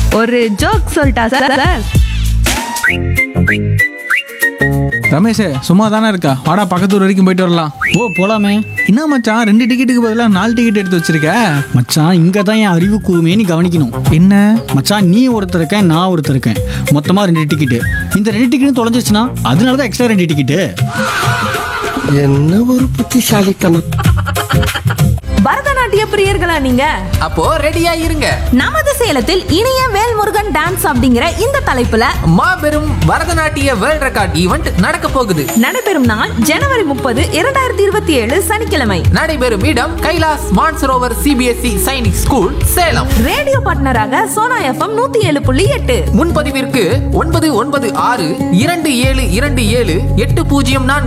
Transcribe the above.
ஒரு ஜோக் சொல்லிட்டா sir sir Ramesh சும்மா தானே இருக்கா வாடா பக்கத்து வரைக்கும் போயிட்டு வரலாம் ஓ போலாமே என்ன மச்சான் ரெண்டு டிக்கெட்டுக்கு பதிலாக நாலு டிக்கெட் எடுத்து வச்சிருக்க மச்சான் இங்க தான் என் அறிவு கூர்மையை நீ கவனிக்கணும் என்ன மச்சான் நீ ஒருத்தர் இருக்கேன் நான் ஒருத்தர் இருக்கேன் மொத்தமா ரெண்டு டிக்கெட்டு இந்த ரெண்டு டிக்கெட்டும் தொலைஞ்சிச்சுன்னா அதனால தான் எக்ஸ்ட்ரா ரெண்டு டிக்கெட்டு என்ன ஒரு புத்திசாலித்தனம் பரதநாட்டிய பிரியர்களா நீங்க அப்போ ரெடியா இருங்க நமது சேலத்தில் இனிய வேல்முருகன் டான்ஸ் அப்படிங்கிற இந்த தலைப்புல மாபெரும் பரதநாட்டிய வேர்ல்ட் ரெக்கார்ட் ஈவெண்ட் நடக்க போகுது நடைபெறும் நாள் ஜனவரி முப்பது இரண்டாயிரத்தி இருபத்தி ஏழு சனிக்கிழமை நடைபெறும் இடம் Kailash Mansarovar CBSE Sainik school Salem radio பார்ட்னராக சோனா எஃப்எம் நூத்தி ஏழு புள்ளி எட்டு முன்பதிவிற்கு ஒன்பது ஒன்பது ஆறு இரண்டு ஏழு இரண்டு ஏழு எட்டு பூஜ்ஜியம் நான்கு